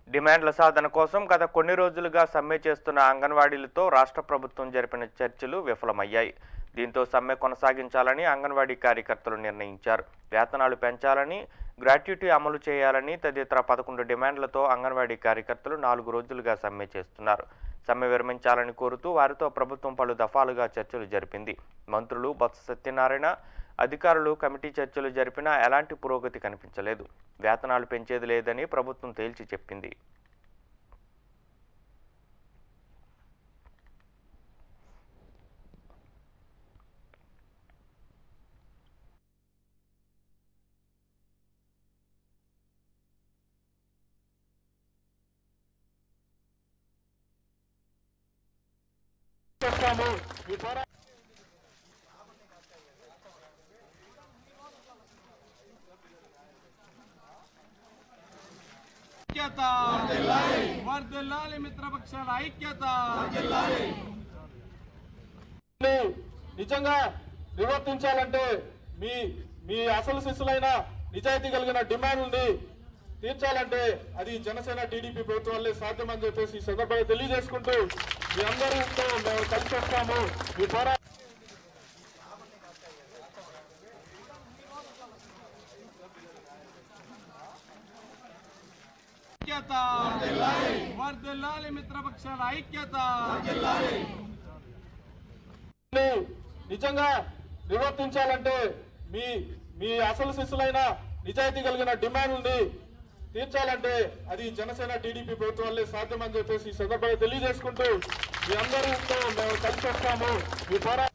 డిమాండ్ల సాధన కోసం గత కొన్ని రోజులుగా సమ్మె చేస్తున్న అంగన్వాడీలతో రాష్ట్ర ప్రభుత్వం జరిపిన చర్చలు విఫలమయ్యాయి దీంతో సమ్మె కొనసాగించాలని అంగన్వాడీ కార్యకర్తలు నిర్ణయించారు వేతనాలు పెంచాలని గ్రాట్యుటీ అమలు చేయాలని తదితర పదకొండు డిమాండ్లతో అంగన్వాడీ కార్యకర్తలు నాలుగు రోజులుగా సమ్మె చేస్తున్నారు సమ్మె విరమించాలని కోరుతూ వారితో ప్రభుత్వం పలు దఫాలుగా చర్చలు జరిపింది మంత్రులు బొత్స సత్యనారాయణ అధికారులు కమిటీ చర్చలు జరిపినా ఎలాంటి పురోగతి కనిపించలేదు వేతనాలు పెంచేది లేదని ప్రభుత్వం తేల్చి చెప్పింది చేస్తాము ఈ పోరా ఐక్యత వర్ధిల్లాలి మిత్రపక్షాల ఐక్యత ని నిజంగా నివర్తించాలంటే మీ మీ అసలు శిశులైన నిజాయితీ కలిగిన డిమాండ్ని తీర్చాలంటే అది జనసేన టీడీపీ ప్రభుత్వం వల్లే సాధ్యమని చెప్పేసి ఈ సందర్భంగా తెలియజేసుకుంటూ మీ అందరితో మేము కలిసి వస్తాము ఈ పోరా ఐక్యత వర్ధిల్లాలి మిత్రపక్షాల ఐక్యత ని నిజంగా నివర్తించాలంటే మీ మీ అసలు శిశులైన నిజాయితీ కలిగిన డిమాండ్ని తీర్చాలంటే అది జనసేన టీడీపీ ప్రభుత్వం వల్లే సాధ్యమని చెప్పేసి ఈ సందర్భంగా తెలియజేసుకుంటూ మీ అందరితో మేము కలిసి వస్తాము ఈ పోరా